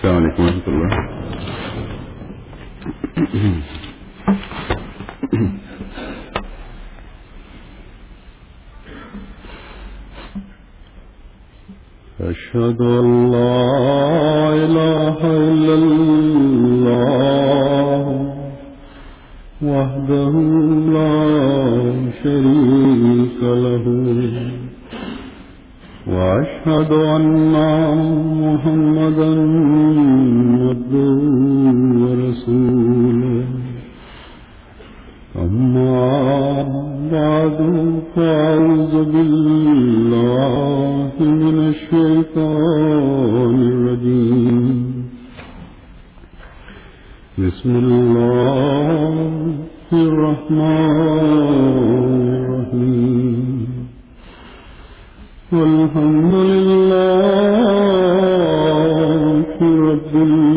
السلام عليكم ورحمة الله أشهد أن لا إله إلا الله وحده لا شريك له وأشهد أن محمدا عبده ورسوله أما بعد فأعوذ بالله من الشيطان الرجيم بسم الله الرحمن الرحيم والحمد لله رب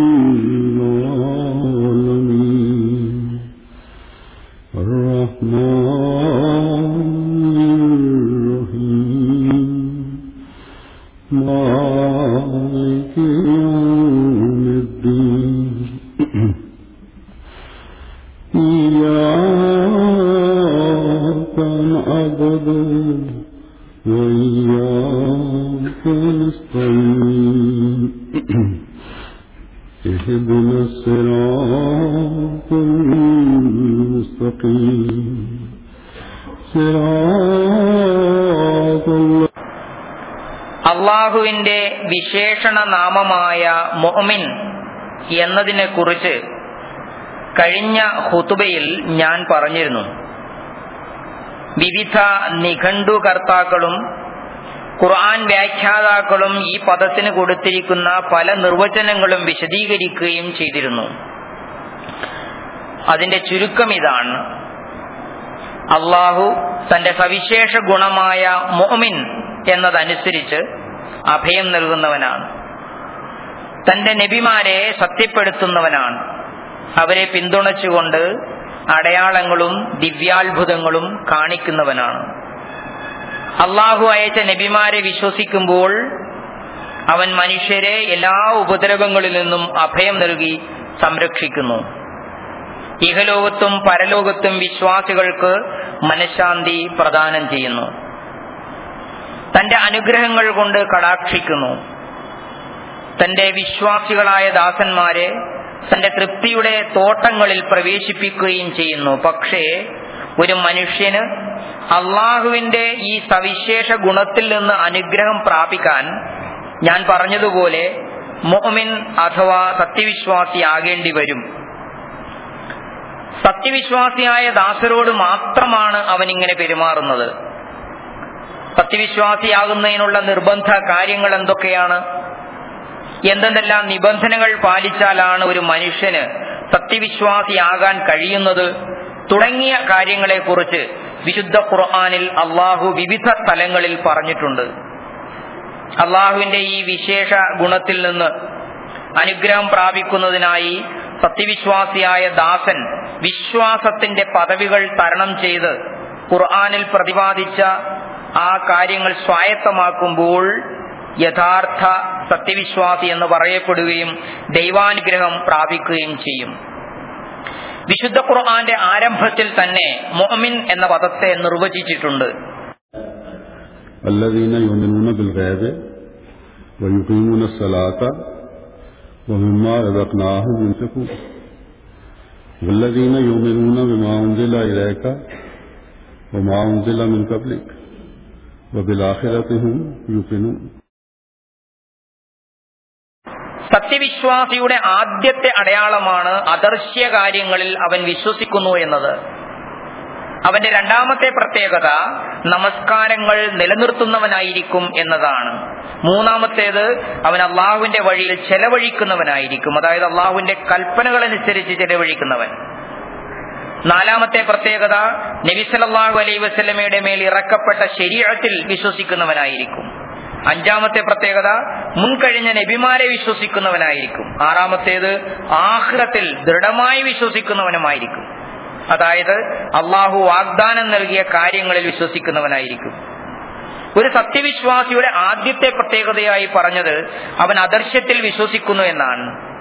العالمين الرحمن الرحيم مالك يوم الدين إياك نعبد وإياك نستعين اهدنا الصراط المستقيم صراط الله അള്ളാഹുവിന്റെ വിശേഷണ നാമമായ മൊമിൻ എന്നതിനെ കുറിച്ച് കഴിഞ്ഞ ഹുതുബയിൽ ഞാൻ പറഞ്ഞിരുന്നു വിവിധ നിഘണ്ടുകർത്താക്കളും ഖുർആൻ വ്യാഖ്യാതാക്കളും ഈ പദത്തിന് കൊടുത്തിരിക്കുന്ന പല നിർവചനങ്ങളും വിശദീകരിക്കുകയും ചെയ്തിരുന്നു അതിന്റെ ചുരുക്കം ഇതാണ് അള്ളാഹു തന്റെ സവിശേഷ ഗുണമായ മൊമിൻ എന്നതനുസരിച്ച് അഭയം നൽകുന്നവനാണ് തന്റെ നബിമാരെ സത്യപ്പെടുത്തുന്നവനാണ് അവരെ പിന്തുണച്ചുകൊണ്ട് അടയാളങ്ങളും ദിവ്യാത്ഭുതങ്ങളും കാണിക്കുന്നവനാണ് അള്ളാഹു അയച്ച നബിമാരെ വിശ്വസിക്കുമ്പോൾ അവൻ മനുഷ്യരെ എല്ലാ ഉപദ്രവങ്ങളിൽ നിന്നും അഭയം നൽകി സംരക്ഷിക്കുന്നു ഇഹലോകത്തും പരലോകത്തും വിശ്വാസികൾക്ക് മനഃശാന്തി പ്രദാനം ചെയ്യുന്നു തന്റെ അനുഗ്രഹങ്ങൾ കൊണ്ട് കടാക്ഷിക്കുന്നു തന്റെ വിശ്വാസികളായ ദാസന്മാരെ തന്റെ തൃപ്തിയുടെ തോട്ടങ്ങളിൽ പ്രവേശിപ്പിക്കുകയും ചെയ്യുന്നു പക്ഷേ ഒരു മനുഷ്യന് അള്ളാഹുവിന്റെ ഈ സവിശേഷ ഗുണത്തിൽ നിന്ന് അനുഗ്രഹം പ്രാപിക്കാൻ ഞാൻ പറഞ്ഞതുപോലെ മോമിൻ അഥവാ സത്യവിശ്വാസിയാകേണ്ടി വരും സത്യവിശ്വാസിയായ ദാസരോട് മാത്രമാണ് അവൻ ഇങ്ങനെ പെരുമാറുന്നത് സത്യവിശ്വാസിയാകുന്നതിനുള്ള നിർബന്ധ കാര്യങ്ങൾ എന്തൊക്കെയാണ് എന്തെന്തെല്ലാം നിബന്ധനകൾ പാലിച്ചാലാണ് ഒരു മനുഷ്യന് സത്യവിശ്വാസിയാകാൻ കഴിയുന്നത് തുടങ്ങിയ കാര്യങ്ങളെക്കുറിച്ച് വിശുദ്ധ ഖുർആാനിൽ അള്ളാഹു വിവിധ സ്ഥലങ്ങളിൽ പറഞ്ഞിട്ടുണ്ട് അള്ളാഹുവിന്റെ ഈ വിശേഷ ഗുണത്തിൽ നിന്ന് അനുഗ്രഹം പ്രാപിക്കുന്നതിനായി സത്യവിശ്വാസിയായ ദാസൻ വിശ്വാസത്തിന്റെ പദവികൾ തരണം ചെയ്ത് ഖുർആാനിൽ പ്രതിപാദിച്ച ആ കാര്യങ്ങൾ സ്വായത്തമാക്കുമ്പോൾ യഥാർത്ഥ സത്യവിശ്വാസി എന്ന് പറയപ്പെടുകയും ദൈവാനുഗ്രഹം പ്രാപിക്കുകയും ചെയ്യും വിശുദ്ധ ഖുർആന്റെ ആരംഭത്തിൽ തന്നെ മൊമിൻ എന്ന പദത്തെ നിർവചിച്ചിട്ടുണ്ട് الذين يؤمنون بالغيب ويقيمون الصلاة ومما رزقناهم ينفقون والذين يؤمنون بما أنزل إليك وما أنزل من قبلك وبالآخرة هم يوقنون സത്യവിശ്വാസിയുടെ ആദ്യത്തെ അടയാളമാണ് അദർശ്യ കാര്യങ്ങളിൽ അവൻ വിശ്വസിക്കുന്നു എന്നത് അവന്റെ രണ്ടാമത്തെ പ്രത്യേകത നമസ്കാരങ്ങൾ നിലനിർത്തുന്നവനായിരിക്കും എന്നതാണ് മൂന്നാമത്തേത് അവൻ അള്ളാഹുവിന്റെ വഴിയിൽ ചെലവഴിക്കുന്നവനായിരിക്കും അതായത് അള്ളാഹുവിന്റെ കൽപ്പനകൾ അനുസരിച്ച് ചെലവഴിക്കുന്നവൻ നാലാമത്തെ പ്രത്യേകത നബിസലല്ലാഹു അലൈ വസ്ലമയുടെ മേൽ ഇറക്കപ്പെട്ട ശരീരത്തിൽ വിശ്വസിക്കുന്നവനായിരിക്കും അഞ്ചാമത്തെ പ്രത്യേകത മുൻകഴിഞ്ഞ നബിമാരെ വിശ്വസിക്കുന്നവനായിരിക്കും ആറാമത്തേത് ആഹ്റത്തിൽ ദൃഢമായി വിശ്വസിക്കുന്നവനുമായിരിക്കും അതായത് അള്ളാഹു വാഗ്ദാനം നൽകിയ കാര്യങ്ങളിൽ വിശ്വസിക്കുന്നവനായിരിക്കും ഒരു സത്യവിശ്വാസിയുടെ ആദ്യത്തെ പ്രത്യേകതയായി പറഞ്ഞത് അവൻ അദർശ്യത്തിൽ വിശ്വസിക്കുന്നു എന്നാണ്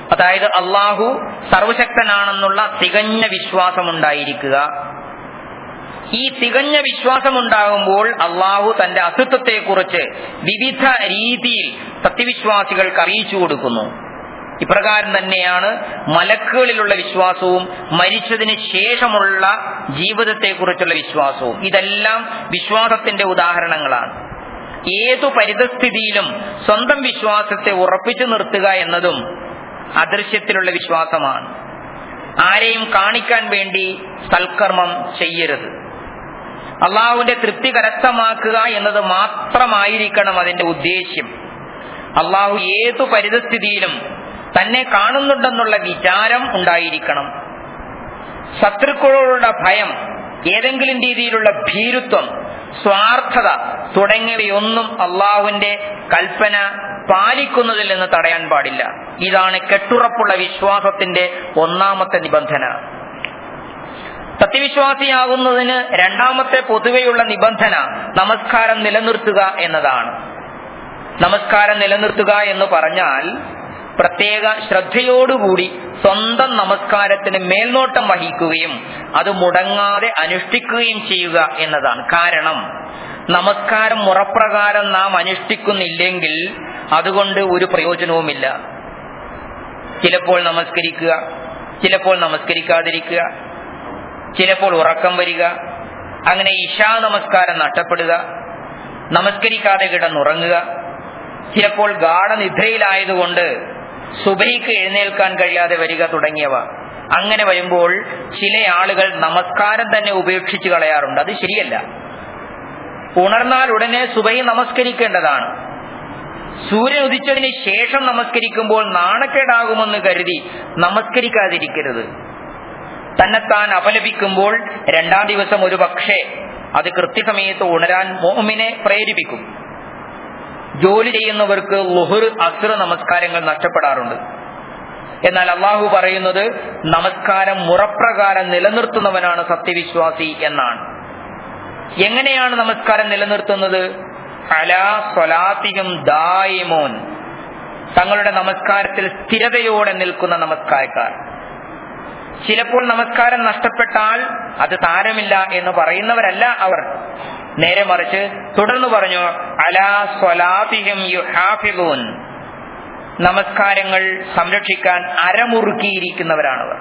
അതായത് അള്ളാഹു സർവശക്തനാണെന്നുള്ള തികഞ്ഞ വിശ്വാസമുണ്ടായിരിക്കുക ഈ തികഞ്ഞ വിശ്വാസമുണ്ടാകുമ്പോൾ അള്ളാഹു തന്റെ അസ്തിത്വത്തെക്കുറിച്ച് വിവിധ രീതിയിൽ സത്യവിശ്വാസികൾക്ക് അറിയിച്ചു കൊടുക്കുന്നു ഇപ്രകാരം തന്നെയാണ് മലക്കുകളിലുള്ള വിശ്വാസവും മരിച്ചതിന് ശേഷമുള്ള ജീവിതത്തെക്കുറിച്ചുള്ള വിശ്വാസവും ഇതെല്ലാം വിശ്വാസത്തിന്റെ ഉദാഹരണങ്ങളാണ് ഏതു പരിതസ്ഥിതിയിലും സ്വന്തം വിശ്വാസത്തെ ഉറപ്പിച്ചു നിർത്തുക എന്നതും അദൃശ്യത്തിലുള്ള വിശ്വാസമാണ് ആരെയും കാണിക്കാൻ വേണ്ടി സൽക്കർമ്മം ചെയ്യരുത് അള്ളാഹുവിന്റെ തൃപ്തി കരസ്ഥമാക്കുക എന്നത് മാത്രമായിരിക്കണം അതിന്റെ ഉദ്ദേശ്യം അള്ളാഹു ഏതു പരിതസ്ഥിതിയിലും തന്നെ കാണുന്നുണ്ടെന്നുള്ള വിചാരം ഉണ്ടായിരിക്കണം ശത്രുക്കളോടുള്ള ഭയം ഏതെങ്കിലും രീതിയിലുള്ള ഭീരുത്വം സ്വാർത്ഥത തുടങ്ങിയവയൊന്നും അള്ളാഹുവിന്റെ കൽപ്പന പാലിക്കുന്നതിൽ നിന്ന് തടയാൻ പാടില്ല ഇതാണ് കെട്ടുറപ്പുള്ള വിശ്വാസത്തിന്റെ ഒന്നാമത്തെ നിബന്ധന സത്യവിശ്വാസിയാകുന്നതിന് രണ്ടാമത്തെ പൊതുവെയുള്ള നിബന്ധന നമസ്കാരം നിലനിർത്തുക എന്നതാണ് നമസ്കാരം നിലനിർത്തുക എന്ന് പറഞ്ഞാൽ പ്രത്യേക ശ്രദ്ധയോടുകൂടി സ്വന്തം നമസ്കാരത്തിന് മേൽനോട്ടം വഹിക്കുകയും അത് മുടങ്ങാതെ അനുഷ്ഠിക്കുകയും ചെയ്യുക എന്നതാണ് കാരണം നമസ്കാരം മുറപ്രകാരം നാം അനുഷ്ഠിക്കുന്നില്ലെങ്കിൽ അതുകൊണ്ട് ഒരു പ്രയോജനവുമില്ല ചിലപ്പോൾ നമസ്കരിക്കുക ചിലപ്പോൾ നമസ്കരിക്കാതിരിക്കുക ചിലപ്പോൾ ഉറക്കം വരിക അങ്ങനെ ഇഷാ നമസ്കാരം നഷ്ടപ്പെടുക നമസ്കരിക്കാതെ കിടന്നുറങ്ങുക ചിലപ്പോൾ ഗാഠനിദ്രയിലായതുകൊണ്ട് സുബൈക്ക് എഴുന്നേൽക്കാൻ കഴിയാതെ വരിക തുടങ്ങിയവ അങ്ങനെ വരുമ്പോൾ ചില ആളുകൾ നമസ്കാരം തന്നെ ഉപേക്ഷിച്ച് കളയാറുണ്ട് അത് ശരിയല്ല ഉണർന്നാൽ ഉടനെ സുബൈ നമസ്കരിക്കേണ്ടതാണ് സൂര്യൻ ഉദിച്ചതിന് ശേഷം നമസ്കരിക്കുമ്പോൾ നാണക്കേടാകുമെന്ന് കരുതി നമസ്കരിക്കാതിരിക്കരുത് തന്നെത്താൻ അപലപിക്കുമ്പോൾ രണ്ടാം ദിവസം ഒരു പക്ഷേ അത് കൃത്യസമയത്ത് ഉണരാൻ മോമിനെ പ്രേരിപ്പിക്കും ജോലി ചെയ്യുന്നവർക്ക് ലുഹർ അസുർ നമസ്കാരങ്ങൾ നഷ്ടപ്പെടാറുണ്ട് എന്നാൽ അള്ളാഹു പറയുന്നത് നമസ്കാരം മുറപ്രകാരം നിലനിർത്തുന്നവനാണ് സത്യവിശ്വാസി എന്നാണ് എങ്ങനെയാണ് നമസ്കാരം നിലനിർത്തുന്നത് അലാ സ്വലാത്തിയും ദായിമോൻ തങ്ങളുടെ നമസ്കാരത്തിൽ സ്ഥിരതയോടെ നിൽക്കുന്ന നമസ്കാരക്കാർ ചിലപ്പോൾ നമസ്കാരം നഷ്ടപ്പെട്ടാൽ അത് താരമില്ല എന്ന് പറയുന്നവരല്ല അവർ നേരെ മറിച്ച് തുടർന്ന് പറഞ്ഞു അലാ സ്വലാത്തിഹിം യുഹാഫിദൂൻ നമസ്കാരങ്ങൾ സംരക്ഷിക്കാൻ അരമുറുക്കിയിരിക്കുന്നവരാണവർ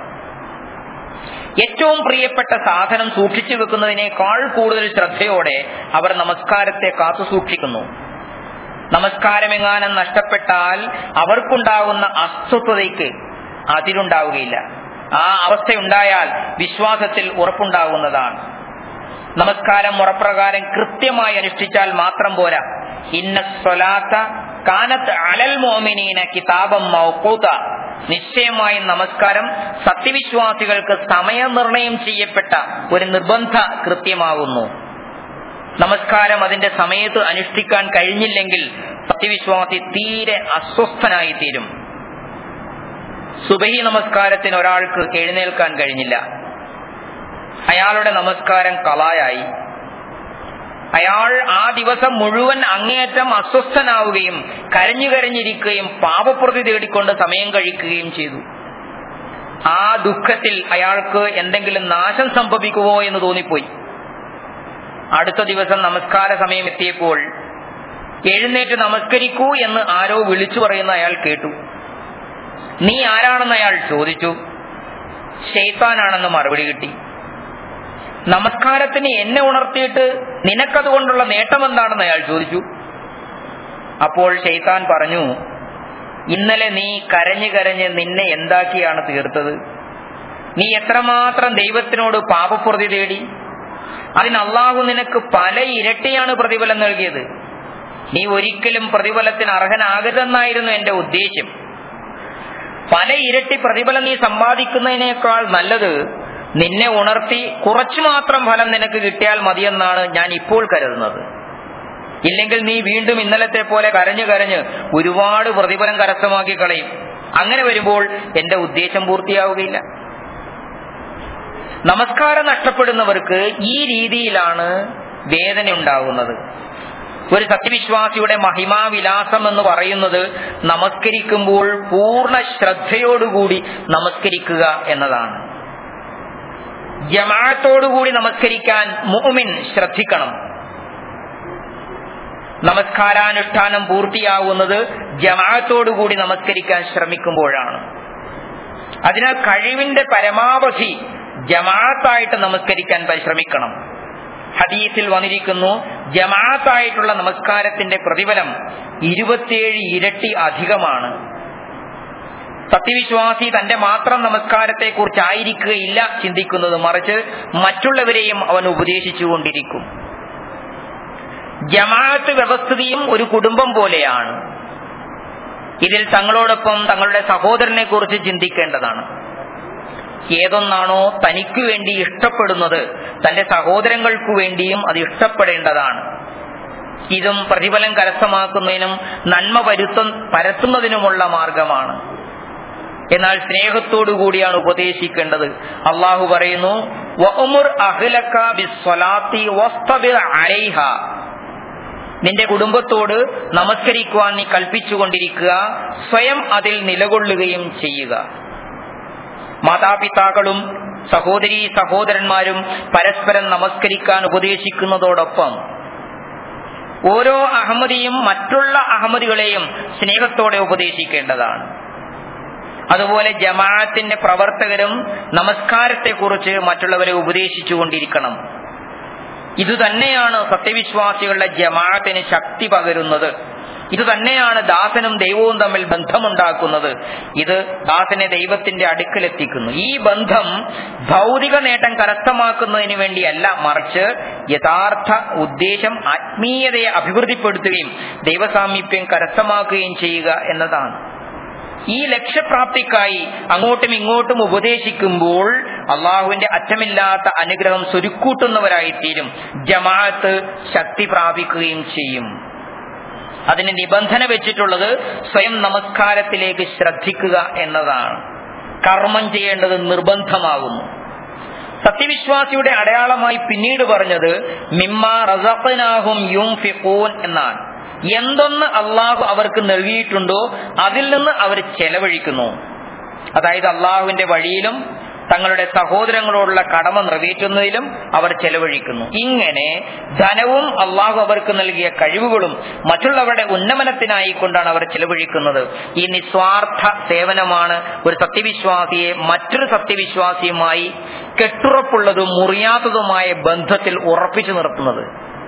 ഏറ്റവും പ്രിയപ്പെട്ട സാധനം സൂക്ഷിച്ചു വെക്കുന്നതിനേക്കാൾ കൂടുതൽ ശ്രദ്ധയോടെ അവർ നമസ്കാരത്തെ കാത്തു സൂക്ഷിക്കുന്നു നമസ്കാരമെങ്ങാനും നഷ്ടപ്പെട്ടാൽ അവർക്കുണ്ടാകുന്ന അസ്വസ്ഥതയ്ക്ക് അതിരുണ്ടാവുകയില്ല ആ അവസ്ഥയുണ്ടായാൽ വിശ്വാസത്തിൽ ഉറപ്പുണ്ടാകുന്നതാണ് നമസ്കാരം മുറപ്രകാരം കൃത്യമായി അനുഷ്ഠിച്ചാൽ മാത്രം പോരാ ഇന്ന സ്വലാത്ത കാനത്ത് അലൽ മോമിനീന കിതാബം മൗക്കൂത്ത നിശ്ചയമായും നമസ്കാരം സത്യവിശ്വാസികൾക്ക് സമയനിർണയം ചെയ്യപ്പെട്ട ഒരു നിർബന്ധ കൃത്യമാകുന്നു നമസ്കാരം അതിന്റെ സമയത്ത് അനുഷ്ഠിക്കാൻ കഴിഞ്ഞില്ലെങ്കിൽ സത്യവിശ്വാസി തീരെ അസ്വസ്ഥനായി തീരും സുബഹി നമസ്കാരത്തിന് ഒരാൾക്ക് എഴുന്നേൽക്കാൻ കഴിഞ്ഞില്ല അയാളുടെ നമസ്കാരം കളായായി അയാൾ ആ ദിവസം മുഴുവൻ അങ്ങേയറ്റം അസ്വസ്ഥനാവുകയും കരഞ്ഞു കരഞ്ഞിരിക്കുകയും പാപപ്രതി തേടിക്കൊണ്ട് സമയം കഴിക്കുകയും ചെയ്തു ആ ദുഃഖത്തിൽ അയാൾക്ക് എന്തെങ്കിലും നാശം സംഭവിക്കുമോ എന്ന് തോന്നിപ്പോയി അടുത്ത ദിവസം നമസ്കാര സമയം എത്തിയപ്പോൾ എഴുന്നേറ്റ് നമസ്കരിക്കൂ എന്ന് ആരോ വിളിച്ചു പറയുന്ന അയാൾ കേട്ടു നീ ആരാണെന്ന് അയാൾ ചോദിച്ചു ഷെയ്ത്താനാണെന്ന് മറുപടി കിട്ടി നമസ്കാരത്തിന് എന്നെ ഉണർത്തിയിട്ട് നിനക്കതുകൊണ്ടുള്ള നേട്ടം എന്താണെന്ന് അയാൾ ചോദിച്ചു അപ്പോൾ ഷെയ്ത്താൻ പറഞ്ഞു ഇന്നലെ നീ കരഞ്ഞു കരഞ്ഞ് നിന്നെ എന്താക്കിയാണ് തീർത്തത് നീ എത്രമാത്രം ദൈവത്തിനോട് പാപപ്രതി തേടി അതിന് അള്ളാഹു നിനക്ക് പല ഇരട്ടിയാണ് പ്രതിഫലം നൽകിയത് നീ ഒരിക്കലും പ്രതിഫലത്തിന് അർഹനാകരുതെന്നായിരുന്നു എന്റെ ഉദ്ദേശ്യം പല ഇരട്ടി പ്രതിഫലം നീ സമ്പാദിക്കുന്നതിനേക്കാൾ നല്ലത് നിന്നെ ഉണർത്തി കുറച്ചു മാത്രം ഫലം നിനക്ക് കിട്ടിയാൽ മതിയെന്നാണ് ഞാൻ ഇപ്പോൾ കരുതുന്നത് ഇല്ലെങ്കിൽ നീ വീണ്ടും ഇന്നലത്തെ പോലെ കരഞ്ഞു കരഞ്ഞ് ഒരുപാട് പ്രതിഫലം കരസ്ഥമാക്കി കളയും അങ്ങനെ വരുമ്പോൾ എന്റെ ഉദ്ദേശം പൂർത്തിയാവുകയില്ല നമസ്കാരം നഷ്ടപ്പെടുന്നവർക്ക് ഈ രീതിയിലാണ് വേദന ഉണ്ടാകുന്നത് ഒരു സത്യവിശ്വാസിയുടെ മഹിമാവിലാസം എന്ന് പറയുന്നത് നമസ്കരിക്കുമ്പോൾ പൂർണ്ണ ശ്രദ്ധയോടുകൂടി നമസ്കരിക്കുക എന്നതാണ് ജമാഅത്തോടുകൂടി നമസ്കരിക്കാൻ മുഅ്മിൻ ശ്രദ്ധിക്കണം നമസ്കാരാനുഷ്ഠാനം പൂർത്തിയാവുന്നത് ജമാഅത്തോടുകൂടി നമസ്കരിക്കാൻ ശ്രമിക്കുമ്പോഴാണ് അതിനാൽ കഴിവിന്റെ പരമാവധി ജമാഅത്തായിട്ട് നമസ്കരിക്കാൻ പരിശ്രമിക്കണം ഹദീസിൽ വന്നിരിക്കുന്നു ജമാഅത്തായിട്ടുള്ള നമസ്കാരത്തിന്റെ പ്രതിഫലം ഇരുപത്തിയേഴ് ഇരട്ടി അധികമാണ് സത്യവിശ്വാസി തന്റെ മാത്രം നമസ്കാരത്തെ കുറിച്ചായിരിക്കുകയില്ല ചിന്തിക്കുന്നത് മറിച്ച് മറ്റുള്ളവരെയും അവൻ ഉപദേശിച്ചുകൊണ്ടിരിക്കും ജമാഅത്ത് വ്യവസ്ഥിതിയും ഒരു കുടുംബം പോലെയാണ് ഇതിൽ തങ്ങളോടൊപ്പം തങ്ങളുടെ സഹോദരനെ കുറിച്ച് ചിന്തിക്കേണ്ടതാണ് ഏതൊന്നാണോ തനിക്കു വേണ്ടി ഇഷ്ടപ്പെടുന്നത് തന്റെ സഹോദരങ്ങൾക്കു വേണ്ടിയും അത് ഇഷ്ടപ്പെടേണ്ടതാണ് ഇതും പ്രതിഫലം കരസ്ഥമാക്കുന്നതിനും നന്മ വരുത്ത പരത്തുന്നതിനുമുള്ള മാർഗമാണ് എന്നാൽ സ്നേഹത്തോടു കൂടിയാണ് ഉപദേശിക്കേണ്ടത് അള്ളാഹു പറയുന്നു വഅ്മുർ അഹ്ലക ബിസ്സലാത്തി വസ്തബിർ അലൈഹ നിന്റെ കുടുംബത്തോട് നമസ്കരിക്കുവാൻ നീ കൽപ്പിച്ചുകൊണ്ടിരിക്കുക സ്വയം അതിൽ നിലകൊള്ളുകയും ചെയ്യുക മാതാപിതാക്കളും സഹോദരി സഹോദരന്മാരും പരസ്പരം നമസ്കരിക്കാൻ ഉപദേശിക്കുന്നതോടൊപ്പം ഓരോ അഹമ്മദിയും മറ്റുള്ള അഹമ്മദികളെയും സ്നേഹത്തോടെ ഉപദേശിക്കേണ്ടതാണ് അതുപോലെ ജമാഅത്തിന്റെ പ്രവർത്തകരും നമസ്കാരത്തെക്കുറിച്ച് മറ്റുള്ളവരെ ഉപദേശിച്ചുകൊണ്ടിരിക്കണം ഇതുതന്നെയാണ് സത്യവിശ്വാസികളുടെ ജമാഅത്തിന് ശക്തി പകരുന്നത് ഇത് തന്നെയാണ് ദാസനും ദൈവവും തമ്മിൽ ബന്ധമുണ്ടാക്കുന്നത് ഇത് ദാസനെ ദൈവത്തിന്റെ അടുക്കലെത്തിക്കുന്നു ഈ ബന്ധം ഭൗതിക നേട്ടം കരസ്ഥമാക്കുന്നതിന് വേണ്ടിയല്ല മറിച്ച് യഥാർത്ഥ ഉദ്ദേശം ആത്മീയതയെ അഭിവൃദ്ധിപ്പെടുത്തുകയും ദൈവസാമീപ്യം കരസ്ഥമാക്കുകയും ചെയ്യുക എന്നതാണ് ഈ ലക്ഷ്യപ്രാപ്തിക്കായി അങ്ങോട്ടും ഇങ്ങോട്ടും ഉപദേശിക്കുമ്പോൾ അള്ളാഹുവിന്റെ അറ്റമില്ലാത്ത അനുഗ്രഹം സ്വരുക്കൂട്ടുന്നവരായിത്തീരും ജമാഅത്ത് ശക്തി പ്രാപിക്കുകയും ചെയ്യും അതിന് നിബന്ധന വെച്ചിട്ടുള്ളത് സ്വയം നമസ്കാരത്തിലേക്ക് ശ്രദ്ധിക്കുക എന്നതാണ് കർമ്മം ചെയ്യേണ്ടത് നിർബന്ധമാകുന്നു സത്യവിശ്വാസിയുടെ അടയാളമായി പിന്നീട് പറഞ്ഞത് മിമ്മ റസഖനാഹും യുംഫിഖൂൻ എന്നാണ് എന്തൊന്ന് അള്ളാഹു അവർക്ക് നൽകിയിട്ടുണ്ടോ അതിൽ നിന്ന് അവർ ചെലവഴിക്കുന്നു അതായത് അള്ളാഹുവിന്റെ വഴിയിലും തങ്ങളുടെ സഹോദരങ്ങളോടുള്ള കടമ നിറവേറ്റുന്നതിലും അവർ ചെലവഴിക്കുന്നു ഇങ്ങനെ ധനവും അള്ളാഹു അവർക്ക് നൽകിയ കഴിവുകളും മറ്റുള്ളവരുടെ ഉന്നമനത്തിനായി കൊണ്ടാണ് അവർ ചെലവഴിക്കുന്നത് ഈ നിസ്വാർത്ഥ സേവനമാണ് ഒരു സത്യവിശ്വാസിയെ മറ്റൊരു സത്യവിശ്വാസിയുമായി കെട്ടുറപ്പുള്ളതും മുറിയാത്തതുമായ ബന്ധത്തിൽ ഉറപ്പിച്ചു നിർത്തുന്നത്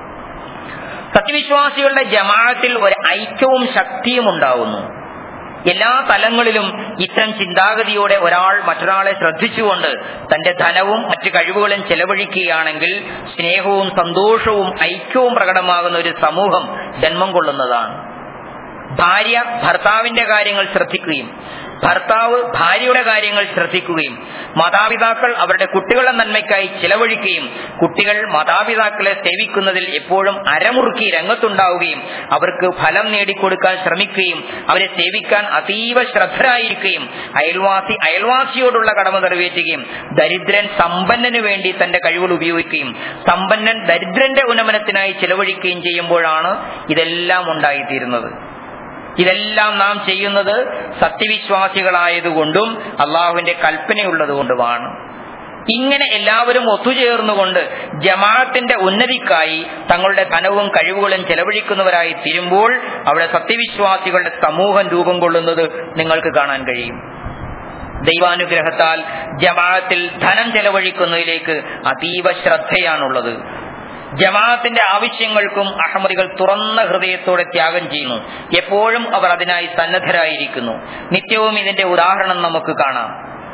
സത്യവിശ്വാസികളുടെ ജമാഅത്തിൽ ഒരു ഐക്യവും ശക്തിയും ഉണ്ടാവുന്നു എല്ലാ തലങ്ങളിലും ഇത്തരം ചിന്താഗതിയോടെ ഒരാൾ മറ്റൊരാളെ ശ്രദ്ധിച്ചുകൊണ്ട് തന്റെ ധനവും മറ്റു കഴിവുകളും ചെലവഴിക്കുകയാണെങ്കിൽ സ്നേഹവും സന്തോഷവും ഐക്യവും പ്രകടമാകുന്ന ഒരു സമൂഹം ജന്മം കൊള്ളുന്നതാണ് ഭാര്യ ഭർത്താവിന്റെ കാര്യങ്ങൾ ശ്രദ്ധിക്കുകയും ഭർത്താവ് ഭാര്യയുടെ കാര്യങ്ങൾ ശ്രദ്ധിക്കുകയും മാതാപിതാക്കൾ അവരുടെ കുട്ടികളുടെ നന്മയ്ക്കായി ചിലവഴിക്കുകയും കുട്ടികൾ മാതാപിതാക്കളെ സേവിക്കുന്നതിൽ എപ്പോഴും അരമുറുക്കി രംഗത്തുണ്ടാവുകയും അവർക്ക് ഫലം നേടിക്കൊടുക്കാൻ ശ്രമിക്കുകയും അവരെ സേവിക്കാൻ അതീവ ശ്രദ്ധരായിരിക്കുകയും അയൽവാസി അയൽവാസിയോടുള്ള കടമ നിറവേറ്റുകയും ദരിദ്രൻ സമ്പന്നന് വേണ്ടി തന്റെ കഴിവുകൾ ഉപയോഗിക്കുകയും സമ്പന്നൻ ദരിദ്രന്റെ ഉന്നമനത്തിനായി ചിലവഴിക്കുകയും ചെയ്യുമ്പോഴാണ് ഇതെല്ലാം ഉണ്ടായിത്തീരുന്നത് ഇതെല്ലാം നാം ചെയ്യുന്നത് സത്യവിശ്വാസികളായതുകൊണ്ടും അള്ളാഹുവിന്റെ കൽപ്പനയുള്ളതുകൊണ്ടുമാണ് ഇങ്ങനെ എല്ലാവരും ഒത്തുചേർന്നുകൊണ്ട് ജമാഅത്തിന്റെ ഉന്നതിക്കായി തങ്ങളുടെ ധനവും കഴിവുകളും ചെലവഴിക്കുന്നവരായി തീരുമ്പോൾ അവിടെ സത്യവിശ്വാസികളുടെ സമൂഹം രൂപം കൊള്ളുന്നത് നിങ്ങൾക്ക് കാണാൻ കഴിയും ദൈവാനുഗ്രഹത്താൽ ജമാഅത്തിൽ ധനം ചെലവഴിക്കുന്നതിലേക്ക് അതീവ ശ്രദ്ധയാണുള്ളത് ജമാഅത്തിന്റെ ആവശ്യങ്ങൾക്കും അഹമ്മദികൾ തുറന്ന ഹൃദയത്തോടെ ത്യാഗം ചെയ്യുന്നു എപ്പോഴും അവർ അതിനായി സന്നദ്ധരായിരിക്കുന്നു നിത്യവും ഇതിന്റെ ഉദാഹരണം നമുക്ക് കാണാം